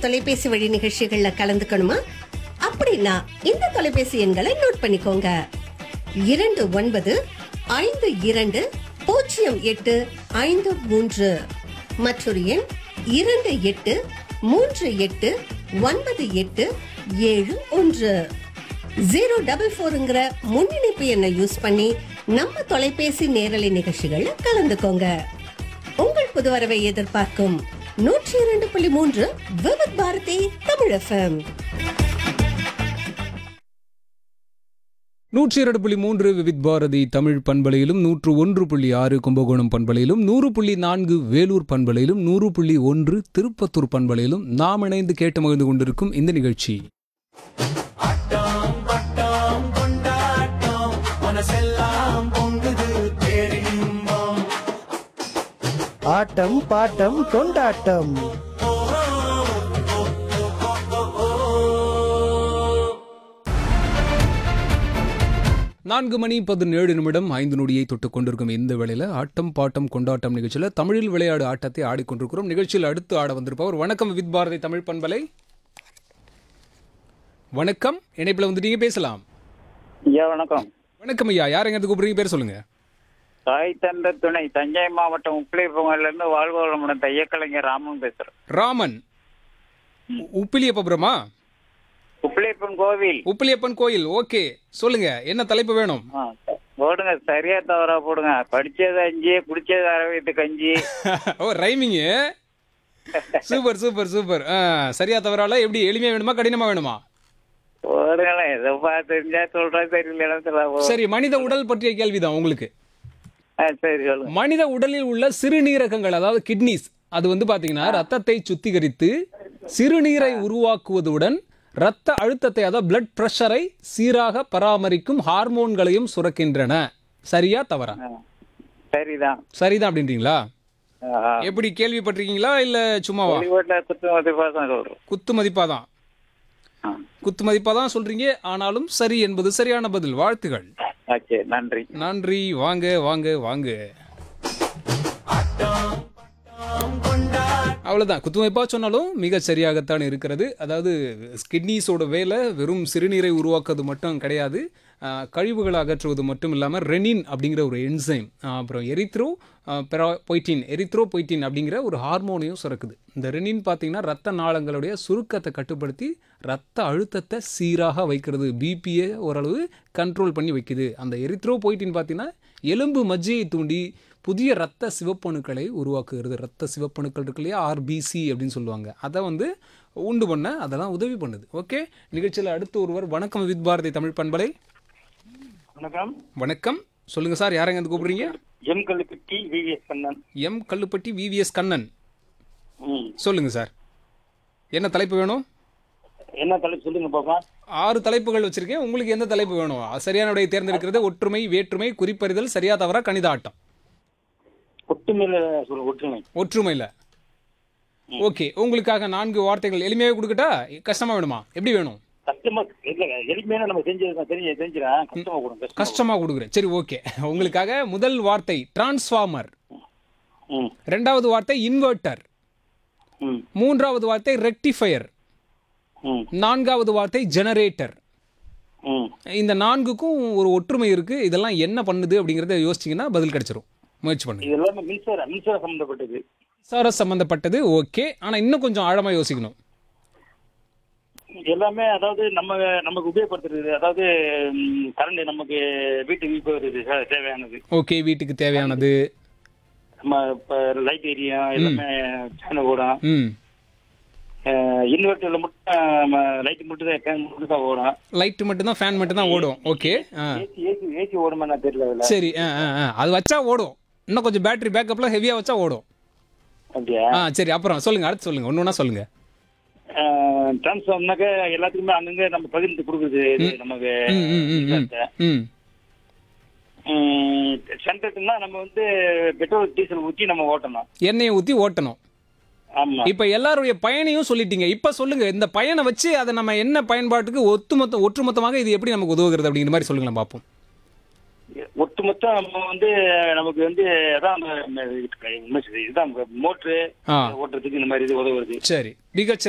தொலைபேசி வழி நிகழ்ச்சிகள்ல கலந்துக்கணுமா அப்படின்னா இந்த தொலைபேசி எண்களை நோட் பண்ணிக்கோங்க இரண்டு ஒன்பது ஐந்து இரண்டு பூஜ்ஜியம் எட்டு ஐந்து மூன்று மற்றொரு எண் இரண்டு எட்டு மூன்று எட்டு ஒன்பது எட்டு ஏழு ஒன்று ஜீரோ டபுள் ஃபோருங்கிற முன்னிணைப்பு எண்ணை யூஸ் பண்ணி நம்ம தொலைபேசி நேரலை நிகழ்ச்சிகள்ல கலந்துக்கோங்க உங்கள் புது வரவை எதிர்பார்க்கும் நூற்றி இரண்டு புள்ளி மூன்று விவத் பாரதி தமிழ் எஃப்எம் நூற்றி இரண்டு புள்ளி மூன்று விவித் பாரதி தமிழ் பண்பலையிலும் நூற்று ஒன்று புள்ளி ஆறு கும்பகோணம் பண்பலையிலும் நூறு புள்ளி நான்கு வேலூர் பண்பலையிலும் நூறு புள்ளி ஒன்று திருப்பத்தூர் பண்பலையிலும் நாம் இணைந்து கேட்டு மகிழ்ந்து கொண்டிருக்கும் இந்த நிகழ்ச்சி ஆட்டம் பாட்டம் கொண்டாட்டம் நான்கு மணி பதினேழு நிமிடம் ஐந்து நொடியை தொட்டுக் கொண்டிருக்கும் இந்த வேளையில ஆட்டம் பாட்டம் கொண்டாட்டம் நிகழ்ச்சியில தமிழில் விளையாடு ஆட்டத்தை ஆடிக்கொண்டிருக்கிறோம் நிகழ்ச்சியில் அடுத்து ஆட வந்திருப்பவர் வணக்கம் விவித் பாரதி தமிழ் பண்பலை வணக்கம் இணைப்பில் வந்துட்டீங்க பேசலாம் ஐயா வணக்கம் வணக்கம் ஐயா யார் எங்க கூப்பிடுறீங்க பேர் சொல்லுங்க தாய் தந்த துணை தஞ்சை மாவட்டம் உப்பிலிப்பங்கல்ல இருந்து வாழ்வளமுடன் தையக்கலைஞர் ராமன் பேசுறேன் ராமன் உ- உப்பிலியப்பபுரமா உப்பிலிப்பன் கோவில் உப்பிலியப்பன் கோயில் ஓகே சொல்லுங்க என்ன தலைப்பு வேணும் ஆ, போடுங்க சரியா தவறா போடுங்க படிச்சது அஞ்சு குடிச்சது அரவித்து கஞ்சி ஓ ரைமிங்கு சூப்பர் சூப்பர் சூப்பர் ஆ, சரியா தவறால எப்படி எளிமையா வேணுமா கடினமா வேணுமா போடுங்களேன் எதோ பார்த்து தெரிஞ்சா சொல்றேன் தெரியல சொல்ல சரி மனித உடல் பற்றிய கேள்விதான் உங்களுக்கு சரி சொல்லுங்க மனித உடலில் உள்ள சிறுநீரகங்கள் அதாவது கிட்னிஸ் அது வந்து பாத்தீங்கன்னா ரத்தத்தை சுத்திகரித்து சிறுநீரை உருவாக்குவதுடன் ரத்த அழுத்தத்தை அதாவது பிளட் பிரஷரை சீராக பராமரிக்கும் ஹார்மோன்களையும் சுரக்கின்றன சரியா தவறா ஆ, சரிதான் சரிதான் அப்படின்றீங்களா ஆ, எப்படி கேள்விப்பட்டிருக்கீங்களா இல்ல சும்மாவா வெளிநாட்டுல குத்து மதி பாசம் சொல்றோம் குத்து மதிப்பாதான் ஆ, குத்து மதிப்பாதான் சொல்றீங்க ஆனாலும் சரி என்பது சரியான பதில் வாழ்த்துகள் ஓகே நன்றி நன்றி வாங்க வாங்க வாங்க அவ்வளவுதான் குத்துமைப்பா சொன்னாலும் மிக சரியாகத்தான் இருக்கிறது அதாவது கிட்னிஸோட வேலை வெறும் சிறுநீரை உருவாக்குறது மட்டும் கிடையாது ஆஹ், கழிவுகளை அகற்றுவது மட்டும் இல்லாமல் ரெனின் அப்படிங்கிற ஒரு என்சைம் அப்புறம் எரித்ரோ பொய்டின் எரித்ரோ பொய்டின் அப்படிங்கிற ஒரு ஹார்மோனையும் சுரக்குது இந்த ரெனின் பார்த்தீங்கன்னா ரத்த நாளங்களுடைய சுருக்கத்தை கட்டுப்படுத்தி ரத்த அழுத்தத்தை சீராக வைக்கிறது பிபியை ஓரளவு கண்ட்ரோல் பண்ணி வைக்குது அந்த எரித்ரோ பொய்டின் பார்த்தீங்கன்னா எலும்பு மஜ்ஜையை தூண்டி புதிய ரத்த சிவப்பணுக்களை உருவாக்குகிறது ரத்த சிவப்பணுக்கள் இருக்கு இல்லையா ஆர்பிசி அப்படின்னு சொல்லுவாங்க அதை வந்து உண்டு பண்ண அதெல்லாம் உதவி பண்ணுது ஓகே நிகழ்ச்சியில் அடுத்து ஒருவர் வணக்கம் வித் பாரதி தமிழ் பண்பலை வணக்கம் வணக்கம் சொல்லுங்க சார் யாரங்க இருந்து கூப்பிடுறீங்க M Kallupatti VVS Kannan M Kallupatti VVS Kannan ம். சொல்லுங்க சார் என்ன தலைப்பு வேணும் என்ன தலைப்பு சொல்லுங்க பாப்பா ஆறு தலைப்புகள் வச்சிருக்கேன் உங்களுக்கு எந்த தலைப்பு வேணும் சரியான விடையை தேர்ந்தெடுக்கிறது ஒற்றுமை வேற்றுமை குறிப்பறிதல் சரியா தவறா கணித ஆட்டம் ஒட்டுமையில சொல்லுங்க ஒற்றுமை ஒற்றுமையில் ஓகே உங்களுக்காக நான்கு வார்த்தைகள் எளிமையாகவே கொடுக்கட்டா கஷ்டமா வேணுமா எப்படி வேணும் கஷ்டமா இல்ல எளிமையான நம்ம செஞ்சது தெரிஞ்ச தெரிஞ்சிடறேன் கஷ்டமா கொடுங்க கஷ்டமா கஷ்டமா கொடுக்குறேன் சரி ஓகே உங்களுக்காக முதல் வார்த்தை டிரான்ஸ்ஃபார்மர் ம் ரெண்டாவது வார்த்தை இன்வெர்ட்டர் ம் மூன்றாவது வார்த்தை ரெக்டிஃபயர் ம் நான்காவது வார்த்தை ஜெனரேட்டர் ம் இந்த நான்குக்கும் ஒரு ஒற்றுமை இருக்கு இதெல்லாம் என்ன பண்ணுது அப்படிங்கறத யோசிச்சீங்கன்னா பதில் கிடைச்சிரும் முயற்சி பண்ணுங்க இது எல்லாமே மின்சார மின்சார சம்பந்தப்பட்டது சார சம்பந்தப்பட்டது ஓகே ஆனா இன்னும் கொஞ்சம் ஆழமா யோசிக்கணும் எல்லாமே அதாவது நம்ம நமக்கு உபயோகப்படுத்துறது அதாவது கரண்ட் நமக்கு வீட்டுக்கு உபயோகிக்கிறது தே- தேவையானது ஓகே வீட்டுக்கு தேவையானது நம்ம இப்ப லைட் எரியும் எல்லாமே ஃபேன் ஓடும் ம் இன்வெர்டர்ல மட்டும் லைட் மட்டும் தான் ஃபேன் மட்டும் தான் ஓடும் லைட் மட்டும் தான் ஃபேன் மட்டும் தான் ஓடும் ஓகே ஆ ஏசி ஏசி ஏசி ஓடுமா நான் தெரியல அதுல சரி ஆ ஆ ஆ. அது வச்சா ஓடும் இன்னும் கொஞ்சம் பேட்டரி பேக்கப்லாம் ஹெவியாக வச்சா ஓடும் அப்படியா ஆ சரி அப்புறம் சொல்லுங்க அடுத்து சொல்லுங்க ஒன்று ஒன்றா சொல்லுங்க டிரான்ஸ்ஃபார்ம்னாக்க எல்லாத்துக்குமே அங்கங்க நம்ம பகிர்ந்து கொடுக்குது இது நமக்கு ம் ம் ம் ம் ம் சென்ட்ரட்னா நம்ம வந்து பெட்ரோல் டீசல் ஊற்றி நம்ம ஓட்டணும் எண்ணெயை ஊற்றி ஓட்டணும் ஆமா இப்போ எல்லாருடைய பயனையும் சொல்லிட்டீங்க இப்போ சொல்லுங்க இந்த பயனை வச்சு அதை நம்ம என்ன பயன்பாட்டுக்கு ஒட்டுமொத்த ஒட்டுமொத்தமாக இது எப்படி நமக்கு உதவுகிறது அப்படிங்கிற மாதிரி சொல்லுங்களேன் பார்ப்போம் ஒட்டுமொத்தம் நம்ம வந்து நமக்கு வந்து அதான் அந்த இதுதான் மோட்ரு ஆ ஓட்டுறதுக்கு இந்த மாதிரி இது உதவுறது சரி மிகச்